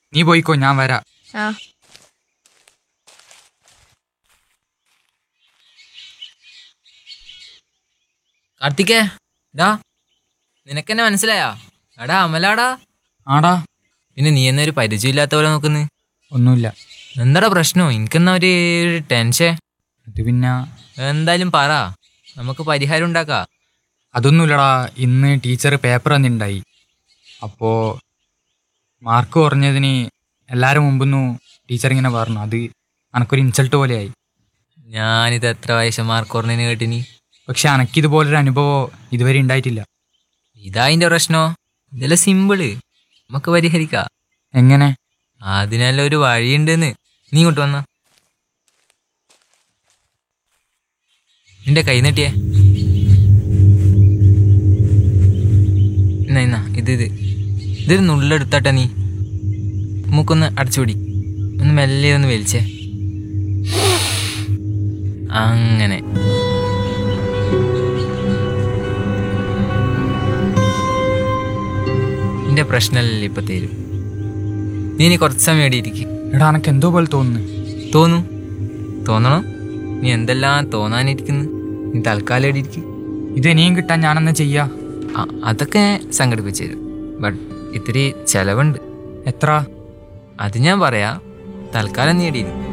നീ പോയിക്കോ ഞാൻ വരാം ആ കാർത്തികേ ഡാ നിനക്കെന്നെ മനസ്സിലായാ എടാ അമലാടാ ആടാ പിന്നെ നീ എന്നാ ഒരു പരിചയമില്ലാത്ത പോലെ നോക്കുന്നു ഒന്നുമില്ല എന്താടാ പ്രശ്നോ എനിക്കെന്നാ ഒരു ടെൻഷൻ അത് പിന്നെ എന്തായാലും പറ നമുക്ക് പരിഹാരം ഉണ്ടാക്കാം അതൊന്നുമില്ലടാ ഇന്ന് ടീച്ചർ പേപ്പർ തന്നിണ്ടായി അപ്പോൾ മാർക്ക് കുറഞ്ഞതിന് എല്ലാവരും മുമ്പൊന്നു ടീച്ചർ ഇങ്ങനെ പറഞ്ഞു അത് എനക്കൊരു ഇൻസൾട്ട് പോലെയായി ഞാനിത് എത്ര വയസ്സ് മാർക്ക് കുറഞ്ഞതിന് കേട്ടിനി പക്ഷെ എനക്കിതുപോലൊരു അനുഭവം ഇതുവരെ ഉണ്ടായിട്ടില്ല ഇതാ അതിന്റെ പ്രശ്നോ ഇതെല്ലാം സിമ്പിള് നമുക്ക് പരിഹരിക്കാം എങ്ങനെ അതിനെല്ലാം ഒരു വഴിയുണ്ടെന്ന് നീ ഇങ്ങോട്ട് വന്ന നിന്റെ കൈ നീട്ടിയേ എന്നാ എന്നാ ഇത് ഇത് ഇതൊരു നുള്ളെടുത്താട്ടാ നീ മൂക്കൊന്ന് അടച്ചുപിടി ഒന്ന് മെല്ലെ ഒന്ന് വലിച്ചേ അങ്ങനെ നിന്റെ പ്രശ്നമല്ലേ ഇപ്പൊ തരും നീ ഇനി കുറച്ച് സമയം ഇവിടെ ഇരിക്കും എടാ എനക്ക് എന്തോ പോലെ തോന്നുന്നു തോന്നു തോന്നണം നീ എന്തെല്ലാം തോന്നാനിരിക്കുന്നു നീ തൽക്കാലം ഇവിടെ ഇരിക്കും ഇത് ഇനിയും കിട്ടാൻ ഞാനെന്നാ ചെയ്യാ ആ അതൊക്കെ സംഘടിപ്പിച്ചു തരും ബട്ട് ഇത്തിരി ചെലവുണ്ട് എത്ര അത് ഞാൻ പറയാ തൽക്കാലം നീ ഇവിടെ ഇരിക്കും